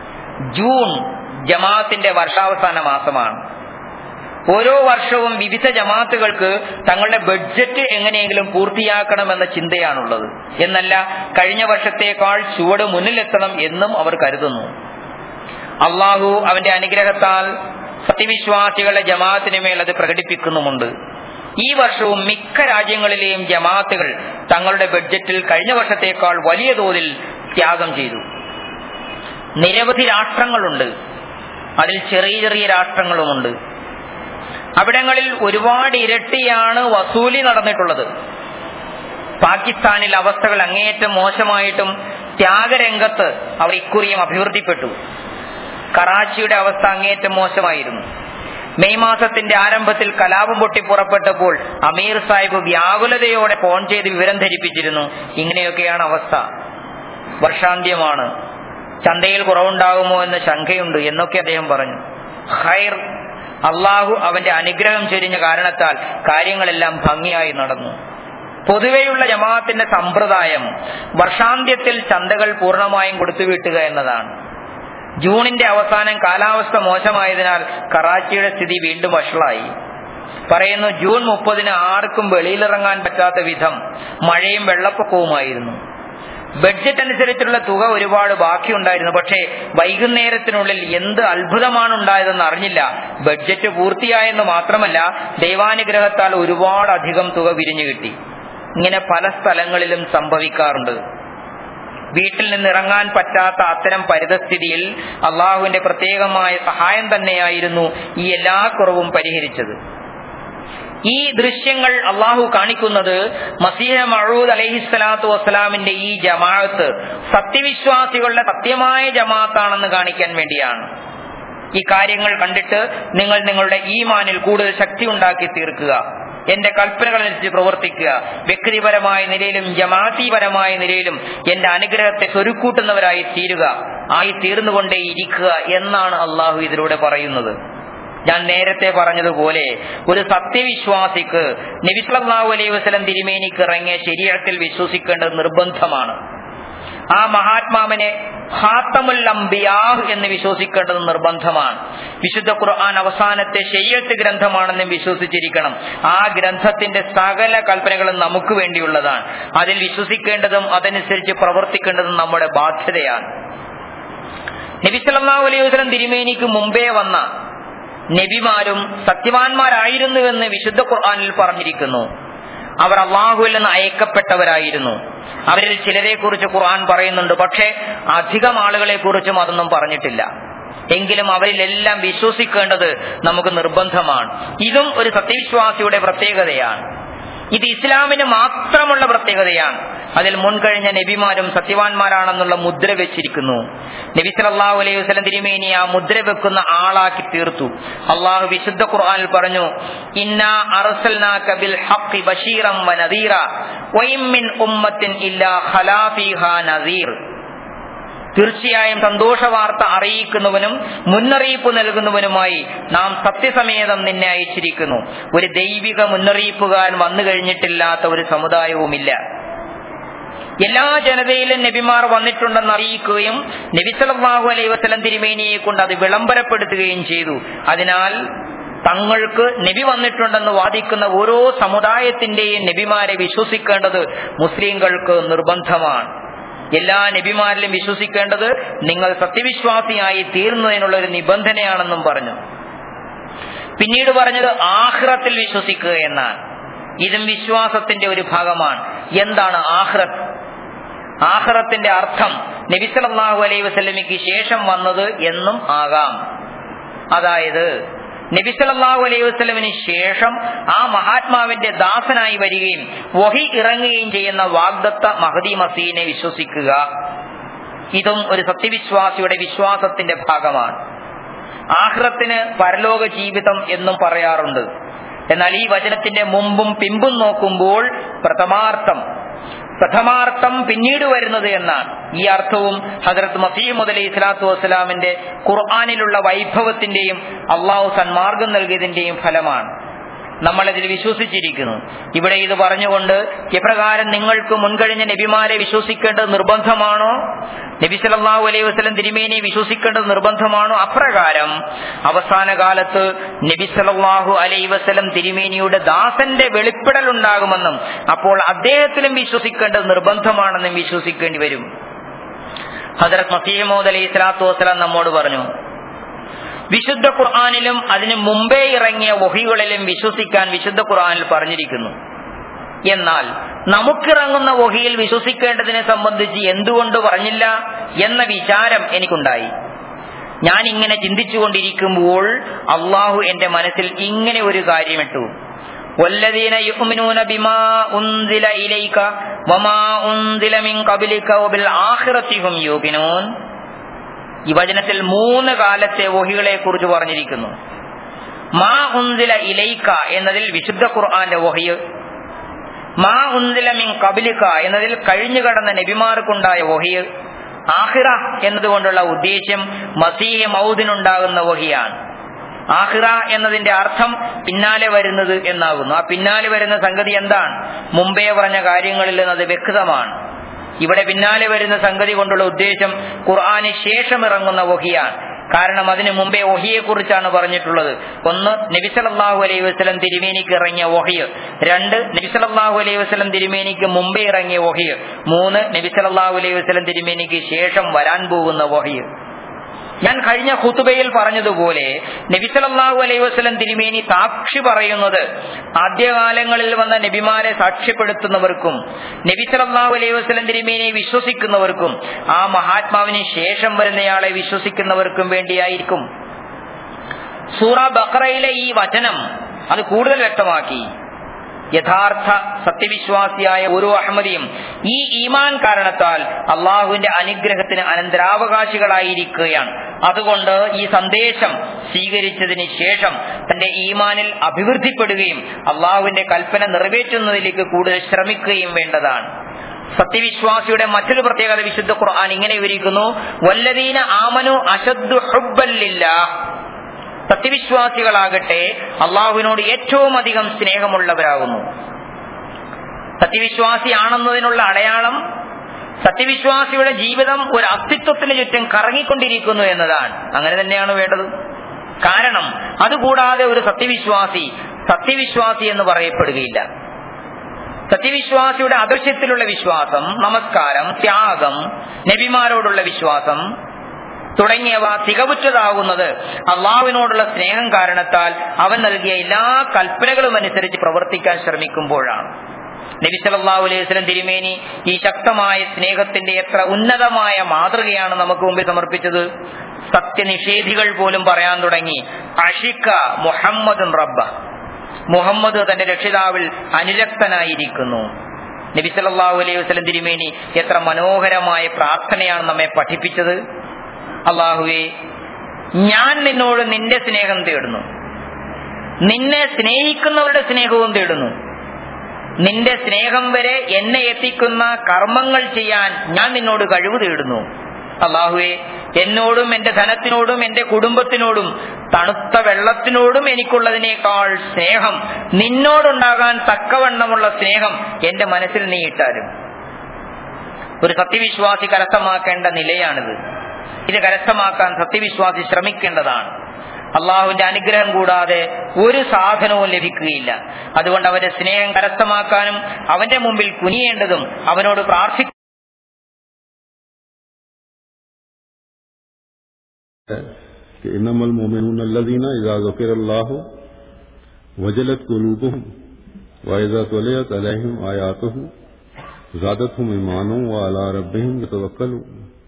ജൂൺ ജമാഅത്തിന്റെ വർഷാവസാന മാസമാണ് ഓരോ വർഷവും വിവിധ ജമാഅത്തുകൾക്ക് തങ്ങളുടെ ബഡ്ജറ്റ് എങ്ങനെയെങ്കിലും പൂർത്തിയാക്കണമെന്ന ചിന്തയാണുള്ളത് എന്നല്ല കഴിഞ്ഞ വർഷത്തേക്കാൾ ചുവട് മുന്നിലെത്തണം എന്നും അവർ കരുതുന്നു അള്ളാഹു അവന്റെ അനുഗ്രഹത്താൽ സത്യവിശ്വാസികളുടെ ജമാഅത്തിന് മേൽ അത് പ്രകടിപ്പിക്കുന്നുമുണ്ട് ഈ വർഷവും മിക്ക രാജ്യങ്ങളിലെയും ജമാഅത്തുകൾ തങ്ങളുടെ ബഡ്ജറ്റിൽ കഴിഞ്ഞ വർഷത്തേക്കാൾ വലിയ തോതിൽ ത്യാഗം ചെയ്തു നിരവധി രാഷ്ട്രങ്ങളുണ്ട് അതിൽ ചെറിയ ചെറിയ രാഷ്ട്രങ്ങളുമുണ്ട് അവിടങ്ങളിൽ ഒരുപാട് ഇരട്ടിയാണ് വസൂലി നടന്നിട്ടുള്ളത് പാകിസ്ഥാനിൽ അവസ്ഥകൾ അങ്ങേയറ്റം മോശമായിട്ടും ത്യാഗരംഗത്ത് അവർ ഇക്കുറിയും അഭിവൃദ്ധിപ്പെട്ടു കറാച്ചിയുടെ അവസ്ഥ അങ്ങേയറ്റം മോശമായിരുന്നു മെയ് മാസത്തിന്റെ ആരംഭത്തിൽ കലാപം പൊട്ടി പുറപ്പെട്ടപ്പോൾ അമീർ സാഹിബ് വ്യാകുലതയോടെ ഫോൺ ചെയ്ത് വിവരം ധരിപ്പിച്ചിരുന്നു ഇങ്ങനെയൊക്കെയാണ് അവസ്ഥ വർഷാന്ത്യമാണ് ചന്തയിൽ കുറവുണ്ടാകുമോ എന്ന ശങ്കയുണ്ട് എന്നൊക്കെ അദ്ദേഹം പറഞ്ഞു ഹൈർ അള്ളാഹു അവന്റെ അനുഗ്രഹം ചൊരിഞ്ഞ കാരണത്താൽ കാര്യങ്ങളെല്ലാം ഭംഗിയായി നടന്നു പൊതുവെയുള്ള ജമാഅത്തിന്റെ സമ്പ്രദായം വർഷാന്ത്യത്തിൽ ചന്തകൾ പൂർണ്ണമായും കൊടുത്തുവിട്ടുക എന്നതാണ് ജൂണിന്റെ അവസാനം കാലാവസ്ഥ മോശമായതിനാൽ കറാച്ചിയുടെ സ്ഥിതി വീണ്ടും വഷളായി പറയുന്നു ജൂൺ മുപ്പതിന് ആർക്കും വെളിയിലിറങ്ങാൻ പറ്റാത്ത വിധം മഴയും വെള്ളപ്പൊക്കവുമായിരുന്നു ബഡ്ജറ്റ് അനുസരിച്ചുള്ള തുക ഒരുപാട് ബാക്കിയുണ്ടായിരുന്നു പക്ഷേ വൈകുന്നേരത്തിനുള്ളിൽ എന്ത് അത്ഭുതമാണ് ഉണ്ടായതെന്ന് അറിഞ്ഞില്ല ബഡ്ജറ്റ് പൂർത്തിയായെന്ന് മാത്രമല്ല ദൈവാനുഗ്രഹത്താൽ ഒരുപാട് അധികം തുക വിരിഞ്ഞു കിട്ടി ഇങ്ങനെ പല സ്ഥലങ്ങളിലും സംഭവിക്കാറുണ്ട് വീട്ടിൽ നിന്ന് ഇറങ്ങാൻ പറ്റാത്ത അത്തരം പരിതസ്ഥിതിയിൽ അള്ളാഹുവിന്റെ പ്രത്യേകമായ സഹായം തന്നെയായിരുന്നു ഈ എല്ലാ കുറവും പരിഹരിച്ചത് ഈ ദൃശ്യങ്ങൾ അള്ളാഹു കാണിക്കുന്നത് മസീഹ മഴൂദ് അലഹിസ്വലാത്തു വസ്സലാമിന്റെ ഈ ജമാഅത്ത് സത്യവിശ്വാസികളുടെ സത്യമായ ജമാഅത്താണെന്ന് കാണിക്കാൻ വേണ്ടിയാണ് ഈ കാര്യങ്ങൾ കണ്ടിട്ട് നിങ്ങൾ നിങ്ങളുടെ ഈമാനിൽ കൂടുതൽ ശക്തി ഉണ്ടാക്കി തീർക്കുക എന്റെ കൽപ്പനകളനുസരിച്ച് പ്രവർത്തിക്കുക വ്യക്തിപരമായ നിലയിലും ജമാഅത്തിപരമായ നിലയിലും എന്റെ അനുഗ്രഹത്തെ സ്വരുക്കൂട്ടുന്നവരായി തീരുക ആയി തീർന്നുകൊണ്ടേ ഇരിക്കുക എന്നാണ് അള്ളാഹു ഇതിലൂടെ പറയുന്നത് ഞാൻ നേരത്തെ പറഞ്ഞതുപോലെ ഒരു സത്യവിശ്വാസിക്ക് നബിസ്ലാഹു അലൈഹി വസ്ലം തിരുമേനിക്ക് ഇറങ്ങിയ ശരീരത്തിൽ വിശ്വസിക്കേണ്ടത് നിർബന്ധമാണ് ആ മഹാത്മാവിനെ ഹാത്തമുൽ അംബിയാഹ് എന്ന് വിശ്വസിക്കേണ്ടത് നിർബന്ധമാണ് വിശുദ്ധ ഖുർആൻ അവസാനത്തെ ശയ്യത്ത് ഗ്രന്ഥമാണെന്നും വിശ്വസിച്ചിരിക്കണം ആ ഗ്രന്ഥത്തിന്റെ സകല കൽപ്പനകളും നമുക്ക് വേണ്ടിയുള്ളതാണ് അതിൽ വിശ്വസിക്കേണ്ടതും അതനുസരിച്ച് പ്രവർത്തിക്കേണ്ടതും നമ്മുടെ ബാധ്യതയാണ് നബി സല്ലല്ലാഹു അലൈഹി വസല്ലം തിരുമേനിക്ക് മുമ്പേ വന്ന നബിമാരും സത്യവാൻമാരായിരുന്നുവെന്ന് വിശുദ്ധ ഖുർആനിൽ പറഞ്ഞിരിക്കുന്നു അവർ അള്ളാഹുവിൽ നിന്ന് അയക്കപ്പെട്ടവരായിരുന്നു അവരിൽ ചിലരെ കുറിച്ച് ഖുർആൻ പറയുന്നുണ്ട് പക്ഷേ അധികം ആളുകളെ കുറിച്ചും അതൊന്നും പറഞ്ഞിട്ടില്ല എങ്കിലും അവരിലെല്ലാം വിശ്വസിക്കേണ്ടത് നമുക്ക് നിർബന്ധമാണ് ഇതും ഒരു സത്യവിശ്വാസിയുടെ പ്രത്യേകതയാണ് ഇത് ഇസ്ലാമിന് മാത്രമുള്ള പ്രത്യേകതയാണ് അതിൽ മുൻകഴിഞ്ഞ നബിമാരും സത്യവാൻമാരാണെന്നുള്ള മുദ്ര വെച്ചിരിക്കുന്നു നബി സല്ലല്ലാഹു അലൈഹി വസല്ലം തിരുമേനി ആ മുദ്ര വെക്കുന്ന ആളാക്കി തീർത്തു അള്ളാഹു വിശുദ്ധ ഖുർആനിൽ പറഞ്ഞു ഇന്നാ അർസൽനാക ബിൽ ഹഖ് ബശീറൻ വനദീറ വഇം മിൻ ഉമ്മത്തിൻ ഇല്ലാ ഖലാ ഫീഹാ നദീർ തീർച്ചയായും സന്തോഷ വാർത്ത അറിയിക്കുന്നവനും മുന്നറിയിപ്പ് നൽകുന്നവനുമായി നാം സത്യസമേതം നിന്നെ അയച്ചിരിക്കുന്നു ഒരു ദൈവിക മുന്നറിയിപ്പുകാരൻ വന്നു കഴിഞ്ഞിട്ടില്ലാത്ത ഒരു സമുദായവുമില്ല എല്ലാ ജനതയിലും നബിമാർ വന്നിട്ടുണ്ടെന്ന് അറിയിക്കുകയും നബി സല്ലല്ലാഹു അലൈഹി വസല്ലം തിരുമേനിയെ കൊണ്ട് അത് വിളംബരപ്പെടുത്തുകയും ചെയ്തു അതിനാൽ തങ്ങൾക്ക് നബി വന്നിട്ടുണ്ടെന്ന് വാദിക്കുന്ന ഓരോ സമുദായത്തിന്റെയും നബിമാരെ വിശ്വസിക്കേണ്ടത് മുസ്ലിങ്ങൾക്ക് നിർബന്ധമാണ് എല്ലാ നബിമാരിലും വിശ്വസിക്കേണ്ടത് നിങ്ങൾ സത്യവിശ്വാസിയായി തീർന്നതിനുള്ള ഒരു നിബന്ധനയാണെന്നും പറഞ്ഞു പിന്നീട് പറഞ്ഞത് ആഹ്റത്തിൽ വിശ്വസിക്കുക എന്നാണ് ഇതും വിശ്വാസത്തിന്റെ ഒരു ഭാഗമാണ് എന്താണ് ആഹ്റത്ത് ആഹ്റത്തിന്റെ അർത്ഥം നബി സല്ലല്ലാഹു അലൈഹി വസല്ലമയ്ക്ക് ശേഷം വന്നത് എന്നും ആകാം അതായത് നബി സല്ലല്ലാഹു അലൈഹി വസല്ലമിന് ശേഷം ആ മഹാത്മാവിന്റെ ദാസനായി വരികയും വഹി ഇറങ്ങുകയും ചെയ്യുന്ന വാഗ്ദത്ത മഹദി മസീനെ വിശ്വസിക്കുക ഇതും ഒരു സത്യവിശ്വാസിയുടെ വിശ്വാസത്തിന്റെ ഭാഗമാണ് ആഹ്റത്തിന് പരലോക ജീവിതം എന്നും പറയാറുണ്ട് എന്നാൽ ഈ വചനത്തിന്റെ മുമ്പും പിമ്പും നോക്കുമ്പോൾ പ്രഥമാർത്ഥം പ്രഥമാർത്ഥം പിന്നീട് വരുന്നത് എന്നാണ് ഈ അർത്ഥവും ഹജറത്ത് മസീമുദ് അലൈഹി സ്വലാത്തു വസ്സലാമിന്റെ ഖുർആാനിലുള്ള വൈഭവത്തിന്റെയും അള്ളാഹു സന്മാർഗം നൽകിയതിന്റെയും ഫലമാണ് നമ്മൾ ഇതിൽ വിശ്വസിച്ചിരിക്കുന്നു ഇവിടെ ഇത് പറഞ്ഞുകൊണ്ട് എപ്രകാരം നിങ്ങൾക്ക് മുൻകഴിഞ്ഞ നബിമാരെ വിശ്വസിക്കേണ്ടത് നിർബന്ധമാണോ നബി സല്ലല്ലാഹു അലൈഹി വസല്ലം തിരുമേനെ വിശ്വസിക്കേണ്ടത് നിർബന്ധമാണോ അപ്രകാരം അവസാന കാലത്ത് നബി സല്ലല്ലാഹു അലൈഹി വസല്ലം തിരുമേനിയുടെ ദാസന്റെ വെളിപ്പെടൽ ഉണ്ടാകുമെന്നും അപ്പോൾ അദ്ദേഹത്തിലും വിശ്വസിക്കേണ്ടത് നിർബന്ധമാണെന്നും വിശ്വസിക്കേണ്ടി വരും ഹജറത് മസീമോദ് അലൈഹി സ്വലാത്തു വസ്സലാം നമ്മോട് പറഞ്ഞു വിശുദ്ധ ഖുർആാനിലും അതിനു മുമ്പേ ഇറങ്ങിയ വഹികളിലും വിശ്വസിക്കാൻ വിശുദ്ധ ഖുർആാനിൽ പറഞ്ഞിരിക്കുന്നു എന്നാൽ നമുക്കിറങ്ങുന്ന വഹിയിൽ വിശ്വസിക്കേണ്ടതിനെ സംബന്ധിച്ച് എന്തുകൊണ്ട് പറഞ്ഞില്ല എന്ന വിചാരം എനിക്കുണ്ടായി ഞാൻ ഇങ്ങനെ ചിന്തിച്ചുകൊണ്ടിരിക്കുമ്പോൾ അള്ളാഹു എന്റെ മനസ്സിൽ ഇങ്ങനെ ഒരു കാര്യമിട്ടു والذين يؤمنون بما أنزل إليك وما أنزل من قبلك وبالآخرة هم يوقنون ഈ വചനത്തിൽ മൂന്ന് കാലത്തെ വഹികളെ കുറിച്ച് പറഞ്ഞിരിക്കുന്നു മാ ഉന്തില ഇലൈക്ക എന്നതിൽ വിശുദ്ധ ഖുർആന്റെ വഹിയ് മാ ഉന്തില മിൻ കബിലിക്ക എന്നതിൽ കഴിഞ്ഞു കടന്ന നബിമാർക്കുണ്ടായ വഹിയ് ആഹിറ എന്നതുകൊണ്ടുള്ള ഉദ്ദേശ്യം മസീഹ് മൗദിനുണ്ടാകുന്ന വഹിയാണ് ആഹിറ എന്നതിന്റെ അർത്ഥം പിന്നാലെ വരുന്നത് എന്നാകുന്നു ആ പിന്നാലെ വരുന്ന സംഗതി എന്താണ് മുമ്പേ പറഞ്ഞ കാര്യങ്ങളിൽ നിന്ന് അത് വ്യക്തമാണ് ഇവിടെ പിന്നാലെ വരുന്ന സംഗതി കൊണ്ടുള്ള ഉദ്ദേശം ഖുർആന് ശേഷം ഇറങ്ങുന്ന വഹിയാണ് കാരണം അതിനു മുമ്പേ ഒഹിയെ കുറിച്ചാണ് പറഞ്ഞിട്ടുള്ളത് ഒന്ന് നബിസലല്ലാഹു അലൈഹി വസ്ലം തിരുമേനിക്ക് ഇറങ്ങിയ ഒഹിയ് രണ്ട് നബിസലല്ലാഹു അലൈഹി വസ്ലം തിരുമേനിക്ക് മുമ്പേ ഇറങ്ങിയ ഒഹിയ് മൂന്ന് നബിസലല്ലാഹു അലൈഹി വസ്ലം തിരുമേനിക്ക് ശേഷം വരാൻ പോകുന്ന ഒഹിയ് ഞാൻ കഴിഞ്ഞ ഖുതുബയിൽ പറഞ്ഞതുപോലെ നബിസലല്ലാഹു അലൈഹി വസ്ലം തിരുമേനി സാക്ഷി പറയുന്നത് ആദ്യകാലങ്ങളിൽ വന്ന നബിമാരെ സാക്ഷ്യപ്പെടുത്തുന്നവർക്കും നബിസലല്ലാഹു അലൈഹി വസ്ലം തിരുമേനിയെ വിശ്വസിക്കുന്നവർക്കും ആ മഹാത്മാവിന് ശേഷം വരുന്നയാളെ വിശ്വസിക്കുന്നവർക്കും വേണ്ടിയായിരിക്കും സൂറ ബക്രയിലെ ഈ വചനം അത് കൂടുതൽ വ്യക്തമാക്കി യഥാർത്ഥ സത്യവിശ്വാസിയായ ഓരോ അഹമ്മദിയും ഈ ഈമാൻ കാരണത്താൽ അള്ളാഹുവിന്റെ അനുഗ്രഹത്തിന് അനന്തരാവകാശികളായിരിക്കുകയാണ് അതുകൊണ്ട് ഈ സന്ദേശം സ്വീകരിച്ചതിന് ശേഷം തന്റെ ഈമാനിൽ അഭിവൃദ്ധിപ്പെടുകയും അള്ളാഹുവിന്റെ കൽപ്പന നിറവേറ്റുന്നതിലേക്ക് കൂടുതൽ ശ്രമിക്കുകയും വേണ്ടതാണ് സത്യവിശ്വാസിയുടെ മറ്റൊരു പ്രത്യേകത വിശുദ്ധ ഖുർആൻ ഇങ്ങനെ വിവരിക്കുന്നു വല്ലദീന ആമനു അശദ്ദു ഹുബ്ബല്ലില്ല സത്യവിശ്വാസികളാകട്ടെ അള്ളാഹുവിനോട് ഏറ്റവും അധികം സ്നേഹമുള്ളവരാകുന്നു സത്യവിശ്വാസിയാണെന്നതിനുള്ള അടയാളം സത്യവിശ്വാസിയുടെ ജീവിതം ഒരു അസ്തിത്വത്തിന് ചുറ്റും കറങ്ങിക്കൊണ്ടിരിക്കുന്നു എന്നതാണ് അങ്ങനെ തന്നെയാണ് വേണ്ടത് കാരണം അതുകൂടാതെ ഒരു സത്യവിശ്വാസി സത്യവിശ്വാസി എന്ന് പറയപ്പെടുകയില്ല സത്യവിശ്വാസിയുടെ അദൃശ്യത്തിലുള്ള വിശ്വാസം നമസ്കാരം ത്യാഗം നബിമാരോടുള്ള വിശ്വാസം തുടങ്ങിയവ തികവുറ്റതാകുന്നത് അള്ളാഹുവിനോടുള്ള സ്നേഹം കാരണത്താൽ അവൻ നൽകിയ എല്ലാ കൽപ്പനകളും അനുസരിച്ച് പ്രവർത്തിക്കാൻ ശ്രമിക്കുമ്പോഴാണ് നബി സല്ലല്ലാഹു അലൈഹി വസല്ലം തിരുമേനി ഈ ശക്തമായ സ്നേഹത്തിന്റെ എത്ര ഉന്നതമായ മാതൃകയാണ് നമുക്ക് മുമ്പിൽ സമർപ്പിച്ചത് സത്യനിഷേധികൾ പോലും പറയാൻ തുടങ്ങി അഷിക്ക മുഹമ്മദ് റബ്ബ മുഹമ്മദ് തന്റെ രക്ഷിതാവിൽ അനുരക്തനായിരിക്കുന്നു നബി സല്ലല്ലാഹു അലൈഹി വസല്ലം തിരുമേനി എത്ര മനോഹരമായ പ്രാർത്ഥനയാണ് നമ്മെ പഠിപ്പിച്ചത് അള്ളാഹുവെ ഞാൻ നിന്നോട് നിന്റെ സ്നേഹം തേടുന്നു നിന്നെ സ്നേഹിക്കുന്നവരുടെ സ്നേഹവും തേടുന്നു നിന്റെ സ്നേഹം വരെ എന്നെ എത്തിക്കുന്ന കർമ്മങ്ങൾ ചെയ്യാൻ ഞാൻ നിന്നോട് കഴിവ് തേടുന്നു അള്ളാഹുവെ എന്നോടും എന്റെ ധനത്തിനോടും എന്റെ കുടുംബത്തിനോടും തണുത്ത വെള്ളത്തിനോടും എനിക്കുള്ളതിനേക്കാൾ സ്നേഹം നിന്നോടുണ്ടാകാൻ തക്കവണ്ണമുള്ള സ്നേഹം എന്റെ മനസ്സിൽ നീ ഇട്ടാലും ഒരു സത്യവിശ്വാസി കരസ്ഥമാക്കേണ്ട നിലയാണിത് ഇത് കരസ്ഥമാക്കാൻ സത്യവിശ്വാസി ശ്രമിക്കേണ്ടതാണ് അള്ളാഹുവിന്റെ അനുഗ്രഹം കൂടാതെ ഒരു സാധനവും ലഭിക്കുകയില്ല അതുകൊണ്ട് അവന്റെ സ്നേഹം കരസ്ഥമാക്കാനും അവന്റെ മുമ്പിൽ കുനിയേണ്ടതും അവനോട് പ്രാർത്ഥി कि इनमल मोमिनून अल्लज़ीना इज़ा ज़ुकिर अल्लाह वजलत कुलूबुहुम व इज़ा तुलियत अलैहिम आयातुहु ज़ादतहुम ईमानो व अला रब्बिहिम यतवक्कलून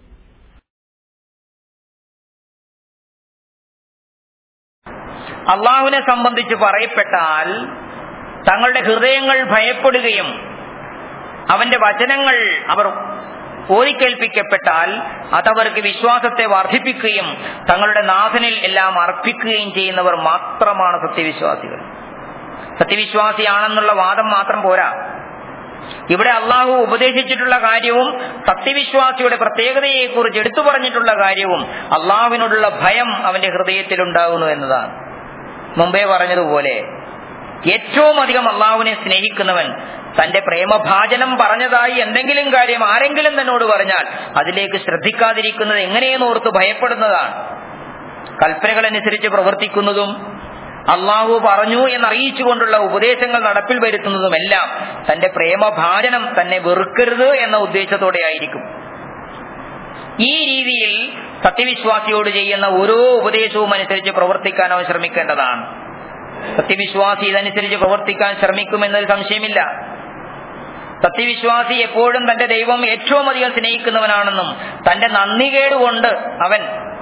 അള്ളാഹുവിനെ സംബന്ധിച്ച് പറയപ്പെട്ടാൽ തങ്ങളുടെ ഹൃദയങ്ങൾ ഭയപ്പെടുകയും അവന്റെ വചനങ്ങൾ അവർ ഓതിക്കേൽപ്പിക്കപ്പെട്ടാൽ അതവർക്ക് വിശ്വാസത്തെ വർദ്ധിപ്പിക്കുകയും തങ്ങളുടെ നാഥനിൽ എല്ലാം അർപ്പിക്കുകയും ചെയ്യുന്നവർ മാത്രമാണ് സത്യവിശ്വാസികൾ സത്യവിശ്വാസിയാണെന്നുള്ള വാദം മാത്രം പോരാ ഇവിടെ അള്ളാഹു ഉപദേശിച്ചിട്ടുള്ള കാര്യവും സത്യവിശ്വാസിയുടെ പ്രത്യേകതയെക്കുറിച്ച് എടുത്തു പറഞ്ഞിട്ടുള്ള കാര്യവും അള്ളാഹുവിനോടുള്ള ഭയം അവന്റെ ഹൃദയത്തിൽ ഉണ്ടാകുന്നു എന്നതാണ് മുമ്പേ പറഞ്ഞതുപോലെ ഏറ്റവും അധികം അള്ളാഹുവിനെ സ്നേഹിക്കുന്നവൻ തന്റെ പ്രേമഭാചനം പറഞ്ഞതായി എന്തെങ്കിലും കാര്യം ആരെങ്കിലും തന്നോട് പറഞ്ഞാൽ അതിലേക്ക് ശ്രദ്ധിക്കാതിരിക്കുന്നത് എങ്ങനെയെന്ന് ഓർത്ത് ഭയപ്പെടുന്നതാണ് കൽപ്പനകൾ അനുസരിച്ച് പ്രവർത്തിക്കുന്നതും അള്ളാഹു പറഞ്ഞു എന്നറിയിച്ചുകൊണ്ടുള്ള ഉപദേശങ്ങൾ നടപ്പിൽ വരുത്തുന്നതുമെല്ലാം തന്റെ പ്രേമഭാചനം തന്നെ വെറുക്കരുത് എന്ന ഉദ്ദേശത്തോടെ ആയിരിക്കും ഈ രീതിയിൽ സത്യവിശ്വാസിയോട് ചെയ്യുന്ന ഓരോ ഉപദേശവും അനുസരിച്ച് പ്രവർത്തിക്കാൻ അവൻ ശ്രമിക്കേണ്ടതാണ് സത്യവിശ്വാസി ഇതനുസരിച്ച് പ്രവർത്തിക്കാൻ ശ്രമിക്കുമെന്നതിൽ സംശയമില്ല സത്യവിശ്വാസി എപ്പോഴും തന്റെ ദൈവം ഏറ്റവും അധികം സ്നേഹിക്കുന്നവനാണെന്നും തന്റെ നന്ദികേട് കൊണ്ട് അവൻ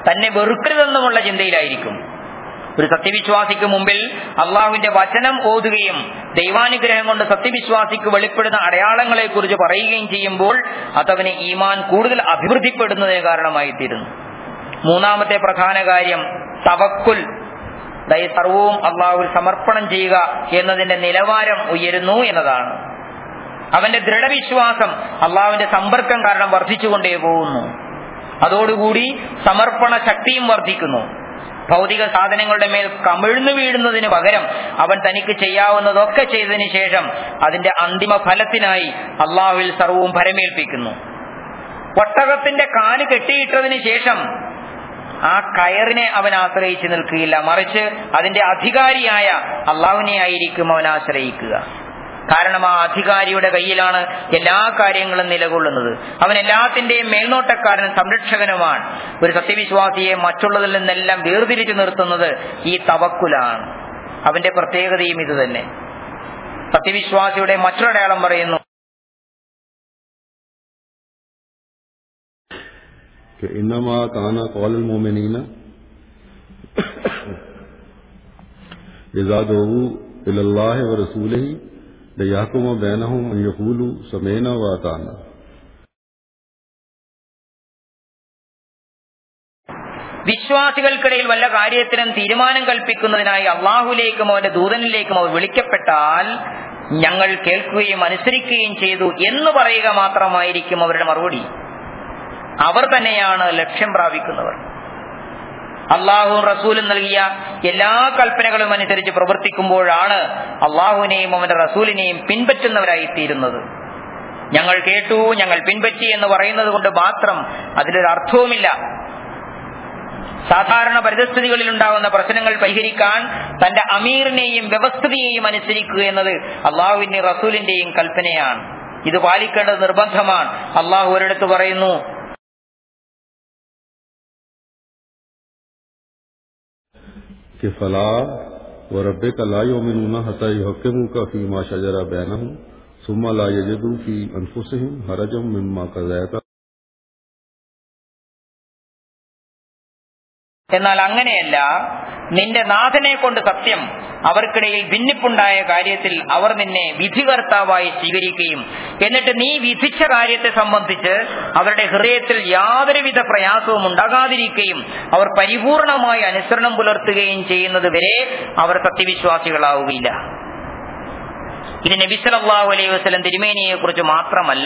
തന്നെ വെറുക്കരുതെന്നുമുള്ള ചിന്തയിലായിരിക്കും ഒരു സത്യവിശ്വാസിക്ക് മുമ്പിൽ അള്ളാഹുവിന്റെ വചനം ഓതുകയും ദൈവാനുഗ്രഹം കൊണ്ട് സത്യവിശ്വാസിക്ക് വെളിപ്പെടുന്ന അടയാളങ്ങളെ കുറിച്ച് പറയുകയും ചെയ്യുമ്പോൾ അതവന് ഈമാൻ കൂടുതൽ അഭിവൃദ്ധിപ്പെടുന്നതിന് കാരണമായി തീരുന്നു മൂന്നാമത്തെ പ്രധാന കാര്യം തവക്കുൽ ദയ സർവവും അള്ളാഹുൽ സമർപ്പണം ചെയ്യുക എന്നതിന്റെ നിലവാരം ഉയരുന്നു എന്നതാണ് അവന്റെ ദൃഢവിശ്വാസം അള്ളാഹുവിന്റെ സമ്പർക്കം കാരണം വർദ്ധിച്ചുകൊണ്ടേ പോകുന്നു അതോടുകൂടി സമർപ്പണ ശക്തിയും വർദ്ധിക്കുന്നു ഭൗതിക സാധനങ്ങളുടെ മേൽ കമിഴ്ന്നു വീഴുന്നതിന് പകരം അവൻ തനിക്ക് ചെയ്യാവുന്നതൊക്കെ ചെയ്തതിനു ശേഷം അതിന്റെ അന്തിമ ഫലത്തിനായി അള്ളാഹുവിൽ സർവവും ഭരമേൽപ്പിക്കുന്നു ഒട്ടകത്തിന്റെ കാല് കെട്ടിയിട്ടതിന് ശേഷം ആ കയറിനെ അവൻ ആശ്രയിച്ച് നിൽക്കുകയില്ല മറിച്ച് അതിന്റെ അധികാരിയായ അള്ളാഹുവിനെ ആയിരിക്കും അവൻ ആശ്രയിക്കുക കാരണം ആ അധികാരിയുടെ കയ്യിലാണ് എല്ലാ കാര്യങ്ങളും നിലകൊള്ളുന്നത് അവൻ എല്ലാത്തിന്റെയും മേൽനോട്ടക്കാരനും സംരക്ഷകനുമാണ് ഒരു സത്യവിശ്വാസിയെ മറ്റുള്ളതിൽ നിന്നെല്ലാം വേർതിരിച്ചു നിർത്തുന്നത് ഈ തവക്കുലാണ് അവന്റെ പ്രത്യേകതയും ഇത് തന്നെ സത്യവിശ്വാസിയുടെ മറ്റൊരടയാളം പറയുന്നു कि इन्नमा काना कौल मोमिनीना इज़ा दोऊ इल्लाह व रसूलिही लयाकुम बैनहुम अन यकूलू समेना व अताना വിശ്വാസികൾക്കിടയിൽ വല്ല കാര്യത്തിനും തീരുമാനം കൽപ്പിക്കുന്നതിനായി അള്ളാഹുലേക്കും അവന്റെ ദൂതനിലേക്കും അവർ വിളിക്കപ്പെട്ടാൽ ഞങ്ങൾ കേൾക്കുകയും അനുസരിക്കുകയും ചെയ്തു എന്ന് പറയുക മാത്രമായിരിക്കും അവരുടെ മറുപടി അവർ തന്നെയാണ് ലക്ഷ്യം പ്രാപിക്കുന്നവർ അള്ളാഹുവും റസൂലും നൽകിയ എല്ലാ കൽപ്പനകളും അനുസരിച്ച് പ്രവർത്തിക്കുമ്പോഴാണ് അള്ളാഹുവിനെയും അവന്റെ റസൂലിനെയും പിൻപറ്റുന്നവരായി തീരുന്നത് ഞങ്ങൾ കേട്ടു ഞങ്ങൾ പിൻപറ്റി എന്ന് പറയുന്നത് കൊണ്ട് മാത്രം അതിലൊരു അർത്ഥവുമില്ല സാധാരണ പരിതസ്ഥിതികളിൽ ഉണ്ടാകുന്ന പ്രശ്നങ്ങൾ പരിഹരിക്കാൻ തന്റെ അമീറിനെയും വ്യവസ്ഥിതിയെയും അനുസരിക്കുക എന്നത് അള്ളാഹുവിന്റെ റസൂലിന്റെയും കൽപ്പനയാണ് ഇത് പാലിക്കേണ്ടത് നിർബന്ധമാണ് അള്ളാഹു ഒരിടത്ത് പറയുന്നു कि फला व रब का ला योमिनूना हता यहक्मू का फीमा शजरा बैनहुम सुम्मा ला यजदू फी अनफुसहिम हरजम मिम्मा कज़ैता എന്നാൽ അങ്ങനെയല്ല നിന്റെ നാഥനെ കൊണ്ട് സത്യം അവർക്കിടയിൽ ഭിന്നിപ്പുണ്ടായ കാര്യത്തിൽ അവർ നിന്നെ വിധികർത്താവായി സ്വീകരിക്കുകയും എന്നിട്ട് നീ വിധിച്ച കാര്യത്തെ സംബന്ധിച്ച് അവരുടെ ഹൃദയത്തിൽ യാതൊരുവിധ പ്രയാസവും ഉണ്ടാകാതിരിക്കുകയും അവർ പരിപൂർണമായി അനുസരണം പുലർത്തുകയും ചെയ്യുന്നത് വരെ അവർ സത്യവിശ്വാസികളാവുകയില്ല ഇത് നബിസലല്ലാഹു അലൈഹി വസ്ലം തിരുമേനിയെ കുറിച്ച് മാത്രമല്ല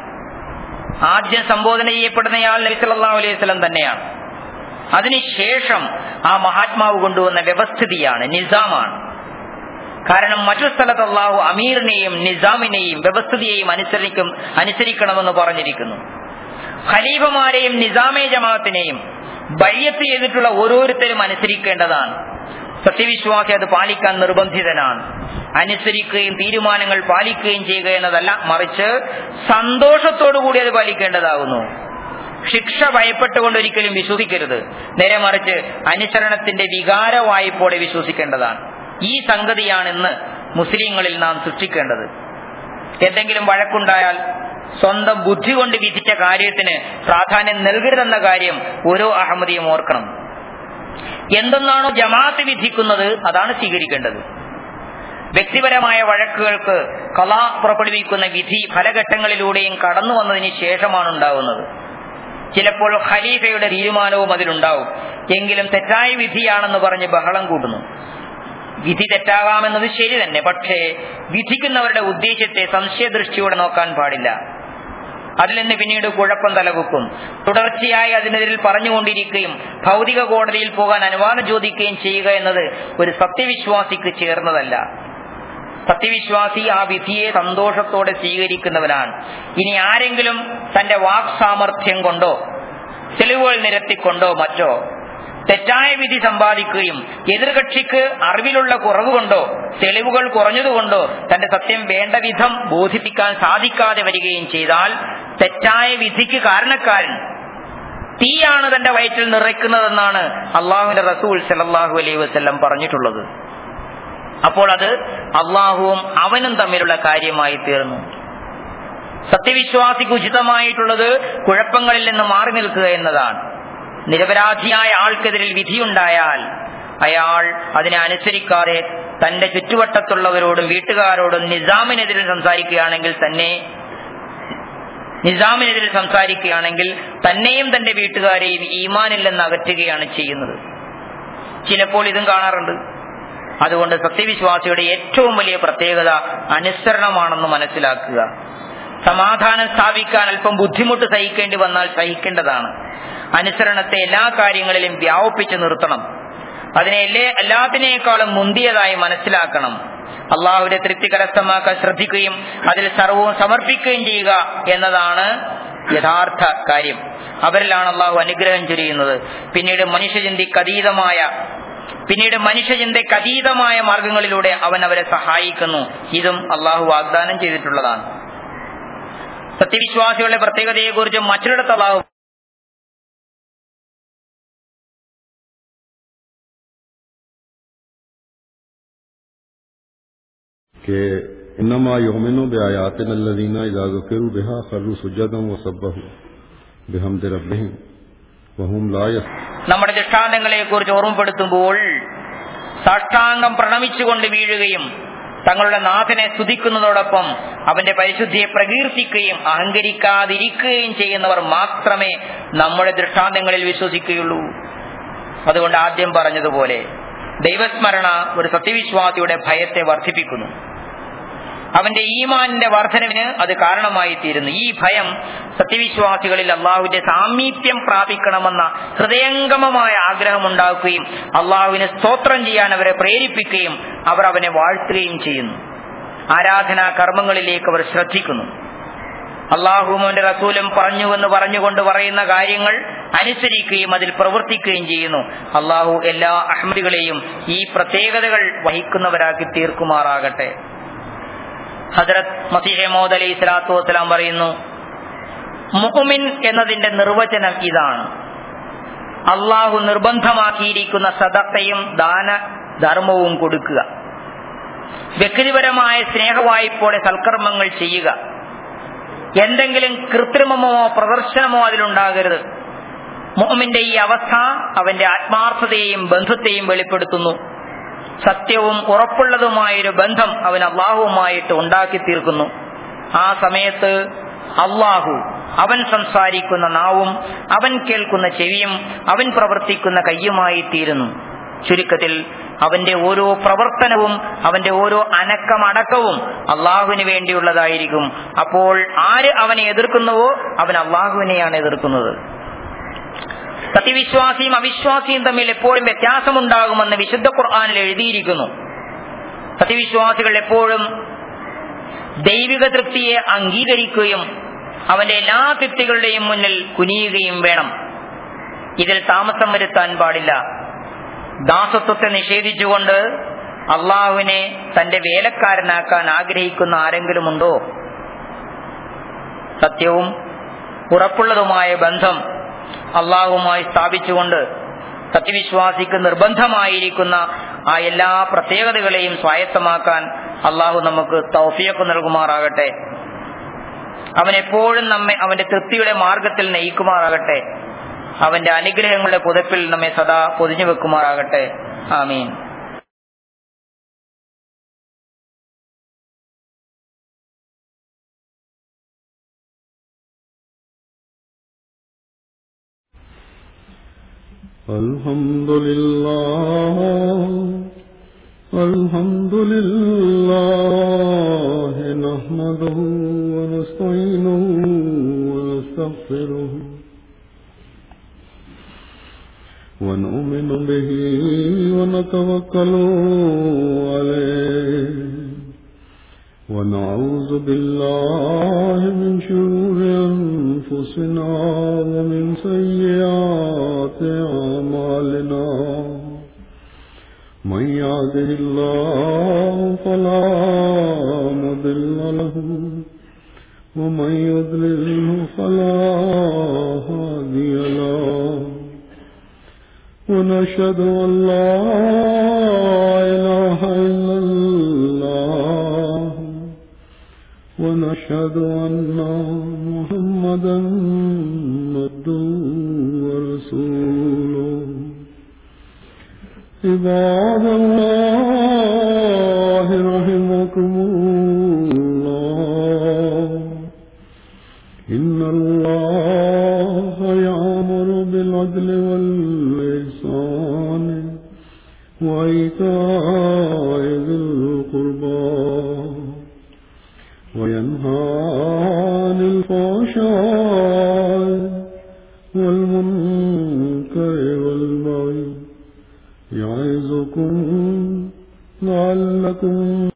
ആദ്യം സംബോധന ചെയ്യപ്പെടുന്നയാൾ നബിസലല്ലാഹു അലൈഹി വസ്ലം തന്നെയാണ് അതിനുശേഷം ആ മഹാത്മാവ് കൊണ്ടുവന്ന വ്യവസ്ഥിതിയാണ് നിസാമാണ് കാരണം മറ്റു സ്ഥലത്ത് അള്ളാഹു അമീറിനെയും നിസാമിനെയും വ്യവസ്ഥിതിയെയും അനുസരിക്കും അനുസരിക്കണമെന്ന് പറഞ്ഞിരിക്കുന്നു ഖലീഫമാരെയും നിസാമേ ജമാഅത്തിനെയും ബയ്യത്ത് ചെയ്തിട്ടുള്ള ഓരോരുത്തരും അനുസരിക്കേണ്ടതാണ് സത്യവിശ്വാസി അത് പാലിക്കാൻ നിർബന്ധിതനാണ് അനുസരിക്കുകയും തീരുമാനങ്ങൾ പാലിക്കുകയും ചെയ്യുക എന്നതല്ല മറിച്ച് സന്തോഷത്തോടുകൂടി അത് പാലിക്കേണ്ടതാകുന്നു ശിക്ഷ ഭയപ്പെട്ടുകൊണ്ട് ഒരിക്കലും വിശ്വസിക്കരുത് നേരെ മറിച്ച് അനുസരണത്തിന്റെ വികാര വായ്പോടെ വിശ്വസിക്കേണ്ടതാണ് ഈ സംഗതിയാണ് ഇന്ന് മുസ്ലിങ്ങളിൽ നാം സൃഷ്ടിക്കേണ്ടത് എന്തെങ്കിലും വഴക്കുണ്ടായാൽ സ്വന്തം ബുദ്ധി കൊണ്ട് വിധിച്ച കാര്യത്തിന് പ്രാധാന്യം നൽകരുതെന്ന കാര്യം ഓരോ അഹമ്മദിയും ഓർക്കണം എന്തെന്നാണോ ജമാഅത്ത് വിധിക്കുന്നത് അതാണ് സ്വീകരിക്കേണ്ടത് വ്യക്തിപരമായ വഴക്കുകൾക്ക് കലാ പുറപ്പെടുവിക്കുന്ന വിധി ഫലഘട്ടങ്ങളിലൂടെയും കടന്നു വന്നതിന് ശേഷമാണ് ഉണ്ടാകുന്നത് ചിലപ്പോൾ ഖലീഫയുടെ തീരുമാനവും അതിലുണ്ടാവും എങ്കിലും തെറ്റായ വിധിയാണെന്ന് പറഞ്ഞ് ബഹളം കൂട്ടുന്നു വിധി തെറ്റാകാമെന്നത് ശരി തന്നെ പക്ഷേ വിധിക്കുന്നവരുടെ ഉദ്ദേശത്തെ സംശയദൃഷ്ടിയോടെ നോക്കാൻ പാടില്ല അതിൽ നിന്ന് പിന്നീട് കുഴപ്പം തലകുക്കും തുടർച്ചയായി അതിനെതിരിൽ പറഞ്ഞുകൊണ്ടിരിക്കുകയും ഭൗതിക കോടതിയിൽ പോകാൻ അനുവാദം ചോദിക്കുകയും ചെയ്യുക എന്നത് ഒരു സത്യവിശ്വാസിക്ക് ചേർന്നതല്ല സത്യവിശ്വാസി ആ വിധിയെ സന്തോഷത്തോടെ സ്വീകരിക്കുന്നവനാണ് ഇനി ആരെങ്കിലും തന്റെ വാക് സാമർഥ്യം കൊണ്ടോ തെളിവുകൾ നിരത്തിക്കൊണ്ടോ മറ്റോ തെറ്റായ വിധി സമ്പാദിക്കുകയും എതിർകക്ഷിക്ക് അറിവിലുള്ള കുറവ് കൊണ്ടോ തെളിവുകൾ കുറഞ്ഞതുകൊണ്ടോ തന്റെ സത്യം വേണ്ട വിധം ബോധിപ്പിക്കാൻ സാധിക്കാതെ വരികയും ചെയ്താൽ തെറ്റായ വിധിക്ക് കാരണക്കാരൻ തീയാണ് തന്റെ വയറ്റിൽ നിറയ്ക്കുന്നതെന്നാണ് അള്ളാഹുവിന്റെ റസൂൽ സലല്ലാഹു അലൈഹി വസ്ല്ലം പറഞ്ഞിട്ടുള്ളത് അപ്പോൾ അത് അള്ളാഹുവും അവനും തമ്മിലുള്ള കാര്യമായി തീർന്നു സത്യവിശ്വാസിക്ക് ഉചിതമായിട്ടുള്ളത് കുഴപ്പങ്ങളിൽ നിന്ന് മാറി നിൽക്കുക എന്നതാണ് നിരപരാധിയായ ആൾക്കെതിരിൽ വിധിയുണ്ടായാൽ അയാൾ അതിനെ അനുസരിക്കാതെ തന്റെ ചുറ്റുവട്ടത്തുള്ളവരോടും വീട്ടുകാരോടും നിസാമിനെതിരെ സംസാരിക്കുകയാണെങ്കിൽ തന്നെ നിസാമിനെതിരെ സംസാരിക്കുകയാണെങ്കിൽ തന്നെയും തന്റെ വീട്ടുകാരെയും ഈമാനില്ലെന്ന് അകറ്റുകയാണ് ചെയ്യുന്നത് ചിലപ്പോൾ ഇതും കാണാറുണ്ട് അതുകൊണ്ട് സത്യവിശ്വാസിയുടെ ഏറ്റവും വലിയ പ്രത്യേകത അനുസരണമാണെന്ന് മനസ്സിലാക്കുക സമാധാനം സ്ഥാപിക്കാൻ അല്പം ബുദ്ധിമുട്ട് സഹിക്കേണ്ടി വന്നാൽ സഹിക്കേണ്ടതാണ് അനുസരണത്തെ എല്ലാ കാര്യങ്ങളിലും വ്യാപിപ്പിച്ചു നിർത്തണം അതിനെ എല്ലാ എല്ലാത്തിനേക്കാളും മുന്തിയതായി മനസ്സിലാക്കണം അള്ളാഹുവിന്റെ തൃപ്തി കരസ്ഥമാക്കാൻ ശ്രദ്ധിക്കുകയും അതിൽ സർവവും സമർപ്പിക്കുകയും ചെയ്യുക എന്നതാണ് യഥാർത്ഥ കാര്യം അവരിലാണ് അള്ളാഹു അനുഗ്രഹം ചൊരിയുന്നത് പിന്നീട് മനുഷ്യചിന്തയ്ക്ക് അതീതമായ പിന്നീട് മനുഷ്യചിന്തയ്ക്ക് അതീതമായ മാർഗങ്ങളിലൂടെ അവൻ അവരെ സഹായിക്കുന്നു ഇതും അള്ളാഹു വാഗ്ദാനം ചെയ്തിട്ടുള്ളതാണ് സത്യവിശ്വാസികളുടെ പ്രത്യേകതയെക്കുറിച്ച് മറ്റൊരിടത്ത് അള്ളാഹു कि इन्नमा योमिनो बयातिन अल्लदीना इज़ा ज़ुकिरु बिहा खर्रु सुजदम व सब्बहु बिहम्दि रब्बिहिम वहुम ला यस നമ്മുടെ ദൃഷ്ടാന്തങ്ങളെ കുറിച്ച് ഓർമ്മപ്പെടുത്തുമ്പോൾ സാഷ്ടാംഗം പ്രണമിച്ചുകൊണ്ട് വീഴുകയും തങ്ങളുടെ നാഥനെ സ്തുതിക്കുന്നതോടൊപ്പം അവന്റെ പരിശുദ്ധിയെ പ്രകീർത്തിക്കുകയും അഹങ്കരിക്കാതിരിക്കുകയും ചെയ്യുന്നവർ മാത്രമേ നമ്മുടെ ദൃഷ്ടാന്തങ്ങളിൽ വിശ്വസിക്കുകയുള്ളൂ അതുകൊണ്ട് ആദ്യം പറഞ്ഞതുപോലെ ദൈവസ്മരണ ഒരു സത്യവിശ്വാസിയുടെ ഭയത്തെ വർദ്ധിപ്പിക്കുന്നു അവന്റെ ഈമാനിന്റെ വർധനവിന് അത് കാരണമായി തീരുന്നു ഈ ഭയം സത്യവിശ്വാസികളിൽ അള്ളാഹുവിന്റെ സാമീപ്യം പ്രാപിക്കണമെന്ന ഹൃദയംഗമമായ ആഗ്രഹമുണ്ടാക്കുകയും അള്ളാഹുവിന് സ്തോത്രം ചെയ്യാൻ അവരെ പ്രേരിപ്പിക്കുകയും അവർ അവനെ വാഴ്ത്തുകയും ചെയ്യുന്നു ആരാധനാ കർമ്മങ്ങളിലേക്ക് അവർ ശ്രദ്ധിക്കുന്നു അള്ളാഹുവും അവന്റെ റസൂലും പറഞ്ഞുവെന്ന് പറഞ്ഞുകൊണ്ട് പറയുന്ന കാര്യങ്ങൾ അനുസരിക്കുകയും അതിൽ പ്രവർത്തിക്കുകയും ചെയ്യുന്നു അള്ളാഹു എല്ലാ അഹമ്മദികളെയും ഈ പ്രത്യേകതകൾ വഹിക്കുന്നവരാക്കി തീർക്കുമാറാകട്ടെ ഹജറത് മസീഹെ മോദ് അലൈഹി സ്വലാത്തു വസ്സലാം പറയുന്നു മുഹമിൻ എന്നതിന്റെ നിർവചനം ഇതാണ് അള്ളാഹു നിർബന്ധമാക്കിയിരിക്കുന്ന സദത്തയും ദാന ധർമ്മവും കൊടുക്കുക വ്യക്തിപരമായ സ്നേഹവായ്പോടെ സൽക്കർമ്മങ്ങൾ ചെയ്യുക എന്തെങ്കിലും കൃത്രിമമോ പ്രദർശനമോ അതിലുണ്ടാകരുത് മുഹമ്മിന്റെ ഈ അവസ്ഥ അവന്റെ ആത്മാർത്ഥതയെയും ബന്ധത്തെയും വെളിപ്പെടുത്തുന്നു സത്യവും ഉറപ്പുള്ളതുമായൊരു ബന്ധം അവൻ അള്ളാഹുവുമായിട്ട് ഉണ്ടാക്കി തീർക്കുന്നു ആ സമയത്ത് അള്ളാഹു അവൻ സംസാരിക്കുന്ന നാവും അവൻ കേൾക്കുന്ന ചെവിയും അവൻ പ്രവർത്തിക്കുന്ന കയ്യുമായി തീരുന്നു ചുരുക്കത്തിൽ അവന്റെ ഓരോ പ്രവർത്തനവും അവന്റെ ഓരോ അനക്കമടക്കവും അള്ളാഹുവിന് വേണ്ടിയുള്ളതായിരിക്കും അപ്പോൾ ആര് അവനെ എതിർക്കുന്നുവോ അവൻ അള്ളാഹുവിനെയാണ് എതിർക്കുന്നത് സത്യവിശ്വാസിയും അവിശ്വാസിയും തമ്മിൽ എപ്പോഴും വ്യത്യാസമുണ്ടാകുമെന്ന് വിശുദ്ധ ഖുർആാനിൽ എഴുതിയിരിക്കുന്നു സത്യവിശ്വാസികൾ എപ്പോഴും ദൈവിക തൃപ്തിയെ അംഗീകരിക്കുകയും അവന്റെ എല്ലാ തൃപ്തികളുടെയും മുന്നിൽ കുനിയുകയും വേണം ഇതിൽ താമസം വരുത്താൻ പാടില്ല ദാസത്വത്തെ നിഷേധിച്ചുകൊണ്ട് അള്ളാഹുവിനെ തന്റെ വേലക്കാരനാക്കാൻ ആഗ്രഹിക്കുന്ന ആരെങ്കിലും ഉണ്ടോ സത്യവും ഉറപ്പുള്ളതുമായ ബന്ധം അള്ളാഹുമായി സ്ഥാപിച്ചുകൊണ്ട് സത്യവിശ്വാസിക്ക് നിർബന്ധമായിരിക്കുന്ന ആ എല്ലാ പ്രത്യേകതകളെയും സ്വായത്തമാക്കാൻ അള്ളാഹു നമുക്ക് തൗഫിയൊക്കെ നൽകുമാറാകട്ടെ അവൻ എപ്പോഴും നമ്മെ അവന്റെ തൃപ്തിയുടെ മാർഗത്തിൽ നയിക്കുമാറാകട്ടെ അവന്റെ അനുഗ്രഹങ്ങളുടെ പുതപ്പിൽ നമ്മെ സദാ പൊതിഞ്ഞു വെക്കുമാറാകട്ടെ ആമീൻ الحمد لله الحمد لله نحمده ونستعينه ونستغفره ونؤمن به ونتوكل عليه ونعوذ بالله من شرور أنفسنا ومن سيئات أعمالنا من يهده الله فلا مضل له ومن يضلله فلا هادي له ونشهد أن لا إله إلا الله ونشهد أن محمدا عبده ورسوله عباد الله رحمكم الله إن الله يأمر بالعدل والإحسان وإيتاء ذي القربى وينهى عن الفحشاء والمنكر والبغي يعظكم لعلكم